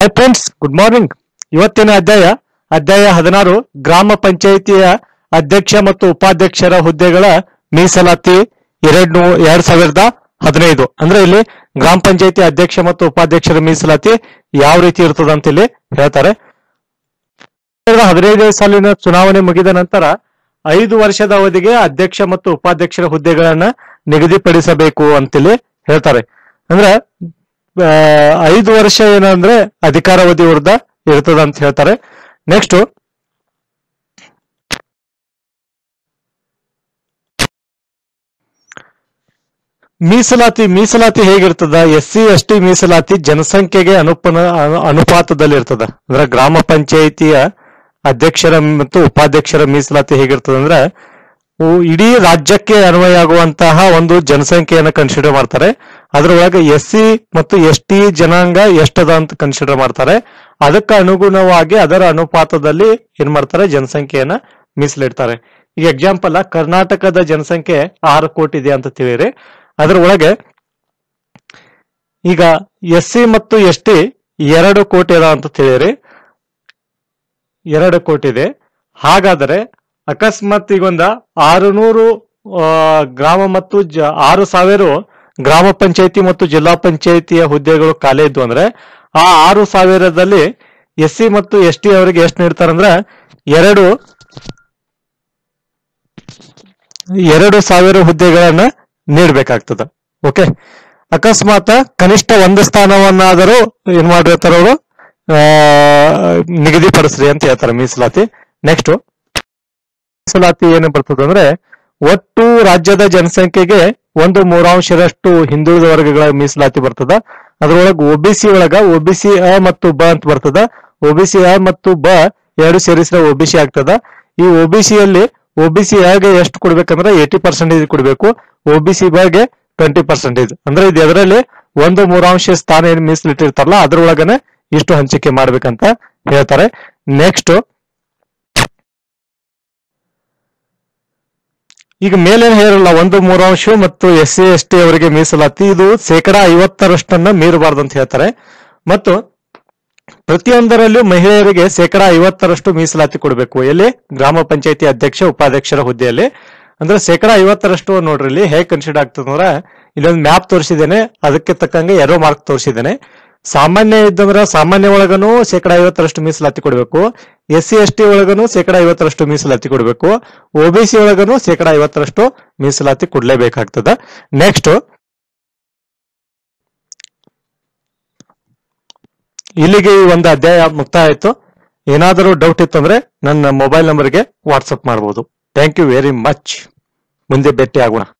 hi friends good morning ಇವತ್ತಿನ ಅಧ್ಯಾಯ ಅಧ್ಯಾಯ ಹದಿನಾರು ಗ್ರಾಮ ಪಂಚಾಯಿತಿಯ ಅಧ್ಯಕ್ಷ ಮತ್ತು ಉಪಾಧ್ಯಕ್ಷರ ಹುದ್ದೆಗಳ ಮೀಸಲಾತಿ ಎರಡು ಎರಡ್ ಸಾವಿರದ ಹದಿನೈದು ಅಂದ್ರೆ ಇಲ್ಲಿ ಗ್ರಾಮ ಪಂಚಾಯಿತಿ ಅಧ್ಯಕ್ಷ ಮತ್ತು ಉಪಾಧ್ಯಕ್ಷರ ಮೀಸಲಾತಿ ಯಾವ ರೀತಿ ಇರ್ತದ ಅಂತ ಇಲ್ಲಿ ಹೇಳ್ತಾರೆ ಎರಡ್ ಸಾವಿರದ ಹದಿನೈದನೇ ಸಾಲಿನ ಚುನಾವಣೆ ಮುಗಿದ ನಂತರ ಐದು ವರ್ಷದ ಅವಧಿಗೆ ಅಧ್ಯಕ್ಷ ಮತ್ತು ಉಪಾಧ್ಯಕ್ಷರ ಹುದ್ದೆಗಳನ್ನ ನಿಗದಿಪಡಿಸಬೇಕು ಅಂತೇಳಿ ಹೇಳ್ತಾರೆ ಅಂದ್ರೆ ಆ, ಐದು ವರ್ಷ ಏನಂದ್ರೆ ಅಧಿಕಾರಾವಧಿ ವಿರುದ್ಧ ಇರ್ತದ ಅಂತ ಹೇಳ್ತಾರೆ ನೆಕ್ಸ್ಟ್ ಮೀಸಲಾತಿ ಮೀಸಲಾತಿ ಹೇಗಿರ್ತದ ಎಸ್ ಸಿ ಎಸ್ ಟಿ ಮೀಸಲಾತಿ ಜನಸಂಖ್ಯೆಗೆ ಅನುಪನ ಅನು- ಅನುಪಾತದಲ್ಲಿ ಇರ್ತದ ಅಂದ್ರೆ ಗ್ರಾಮ ಪಂಚಾಯಿತಿಯ ಅಧ್ಯಕ್ಷರ ಮತ್ತು ಉಪಾಧ್ಯಕ್ಷರ ಮೀಸಲಾತಿ ಹೇಗಿರ್ತದ ಅಂದ್ರೆ ಉ- ಇಡೀ ರಾಜ್ಯಕ್ಕೆ ಅನ್ವಯ ಆಗುವಂತಹ ಒಂದು ಜನಸಂಖ್ಯೆಯನ್ನ ಕನ್ಸಿಡರ್ ಮಾಡ್ತಾರೆ ಅದರೊಳಗೆ ಎಸ್ ಸಿ ಮತ್ತು ಎಸ್ ಟಿ ಜನಾಂಗ ಎಷ್ಟದ ಅಂತ ಕನ್ಸಿಡರ್ ಮಾಡ್ತಾರೆ ಅದಕ್ಕೆ ಅನುಗುಣವಾಗಿ ಅದರ ಅನುಪಾತದಲ್ಲಿ ಏನ್ ಮಾಡ್ತಾರೆ ಜನಸಂಖ್ಯೆಯನ್ನ ಮೀಸಲಿಡ್ತಾರೆ ಈಗ ಎಕ್ಸಾಂಪಲ್ ಕರ್ನಾಟಕದ ಜನಸಂಖ್ಯೆ ಆರು ಕೋಟಿ ಇದೆ ಅಂತ ತಿಳಿರಿ ಅದರ ಒಳಗೆ ಈಗ ಎಸ್ ಸಿ ಮತ್ತು ಎಸ್ ಟಿ ಎರಡು ಕೋಟಿ ಅದ ಅಂತ ತಿಳಿರಿ ಎರಡು ಕೋಟಿ ಇದೆ ಹಾಗಾದರೆ ಅಕಸ್ಮಾತ್ ಈಗೊಂದ ಆರುನೂರು ಆ, ಗ್ರಾಮ ಮತ್ತು ಜ ಆರು ಸಾವಿರ ಗ್ರಾಮ ಪಂಚಾಯತಿ ಮತ್ತು ಜಿಲ್ಲಾ ಪಂಚಾಯತಿಯ ಹುದ್ದೆಗಳು ಖಾಲಿ ಇದ್ವು ಅಂದ್ರೆ ಆ ಆರು ಸಾವಿರದಲ್ಲಿ ಎಸ್ ಸಿ ಮತ್ತು ಎಸ್ ಟಿ ಅವರಿಗೆ ಎಷ್ಟು ನೀಡ್ತಾರಂದ್ರ ಎರಡು ಎರಡು ಸಾವಿರ ಹುದ್ದೆಗಳನ್ನ ನೀಡಬೇಕಾಗ್ತದ ಓಕೆ ಅಕಸ್ಮಾತ್ ಕನಿಷ್ಠ ಒಂದು ಸ್ಥಾನವನ್ನಾದರೂ ಏನ್ ಮಾಡಿರ್ತಾರ ಅವರು ನಿಗದಿಪಡಿಸ್ರಿ ಅಂತ ಹೇಳ್ತಾರೆ ಮೀಸಲಾತಿ ನೆಕ್ಸ್ಟ್ ಮೀಸಲಾತಿ ಏನು ಬರ್ತದೆ ಅಂದ್ರೆ ಒಟ್ಟು ರಾಜ್ಯದ ಜನಸಂಖ್ಯೆಗೆ ಒಂದು ಮೂರಾಂಶದಷ್ಟು ಹಿಂದುಳಿದ ವರ್ಗಗಳ ಮೀಸಲಾತಿ ಬರ್ತದ ಅದ್ರೊಳಗೆ ಒಬಿಸಿ ಒಳಗ ಒಬಿಸಿ ಅ ಮತ್ತು ಬ ಅಂತ ಬರ್ತದ ಒಬಿಸಿ ಅ ಮತ್ತು ಬ ಎರಡು ಸೇರಿಸಿದ್ರೆ ಒಬಿಸಿ ಆಗ್ತದ ಈ ಒಬಿಸಿಯಲ್ಲಿ ಒಬಿಸಿ ಗೆ ಎಷ್ಟು ಕೊಡ್ಬೇಕಂದ್ರೆ ಏಟಿ ಪರ್ಸೆಂಟೇಜ್ ಕೊಡ್ಬೇಕು ಒಬಿಸಿ ಬಗೆ ಟ್ವೆಂಟಿ ಪರ್ಸೆಂಟೇಜ್ ಅಂದ್ರೆ ಇದು ಎದರಲ್ಲಿ ಒಂದು ಮೂರಾಂಶ ಸ್ಥಾನ ಏನ್ ಮೀಸಲಿಟ್ಟಿರ್ತಾರಲ್ಲ ಅದ್ರೊಳಗನೆ ಇಷ್ಟು ಹಂಚಿಕೆ ಮಾಡ್ಬೇಕಂತ ಹೇಳ್ತಾರೆ ನೆಕ್ಸ್ಟ್ ಈಗ ಮೇಲೆ ಹೇರಲ್ಲ ಒಂದು ಮೂರಾಂಶ ಮತ್ತು ಎಸ್ ಸಿ ಎಸ್ ಟಿ ಅವರಿಗೆ ಮೀಸಲಾತಿ ಇದು ಶೇಕಡ ಐವತ್ತರಷ್ಟನ್ನ ಮೀರಬಾರ್ದು ಅಂತ ಹೇಳ್ತಾರೆ ಮತ್ತು ಪ್ರತಿಯೊಂದರಲ್ಲೂ ಮಹಿಳೆಯರಿಗೆ ಶೇಕಡ ಐವತ್ತರಷ್ಟು ಮೀಸಲಾತಿ ಕೊಡಬೇಕು ಎಲ್ಲಿ ಗ್ರಾಮ ಪಂಚಾಯತಿ ಅಧ್ಯಕ್ಷ ಉಪಾಧ್ಯಕ್ಷರ ಹುದ್ದೆಯಲ್ಲಿ ಅಂದ್ರೆ ಶೇಕಡ ಐವತ್ತರಷ್ಟು ನೋಡ್ರಿ ಇಲ್ಲಿ ಹೇಗೆ ಕನ್ಸಿಡರ್ ಆಗ್ತದೆ ಅಂದ್ರೆ ಇಲ್ಲೊಂದು ಮ್ಯಾಪ್ ತೋರಿಸಿದ್ದೇನೆ ಅದಕ್ಕೆ ತಕ್ಕಂಗೆ ಎರೋ ಮಾರ್ಕ್ ತೋರಿಸಿದ್ದೇನೆ ಸಾಮಾನ್ಯ ಇದ್ದಂದ್ರ ಸಾಮಾನ್ಯ ಒಳಗನು ಶೇಕಡ ಐವತ್ತರಷ್ಟು ಮೀಸಲಾತಿ ಕೊಡಬೇಕು ಎಸ್ ಸಿ ಎಸ್ ಟಿ ಒಳಗನು ಶೇಕಡ ಐವತ್ತರಷ್ಟು ಮೀಸಲಾತಿ ಕೊಡಬೇಕು ಒಬಿಸಿ ಒಳಗನು ಶೇಕಡ ಐವತ್ತರಷ್ಟು ಮೀಸಲಾತಿ ಕೊಡ್ಲೇಬೇಕಾಗ್ತದ ನೆಕ್ಸ್ಟ್ ಇಲ್ಲಿಗೆ ಈ ಒಂದು ಅಧ್ಯಾಯ ಮುಕ್ತಾಯ ಆಯ್ತು ಏನಾದರೂ ಡೌಟ್ ಇತ್ತಂದ್ರೆ ನನ್ನ ಮೊಬೈಲ್ ನಂಬರ್ಗೆ ವಾಟ್ಸಪ್ ಮಾಡಬಹುದು ಥ್ಯಾಂಕ್ ಯು ವೆರಿ ಮಚ್ ಮುಂದೆ ಭೇಟಿ ಆಗೋಣ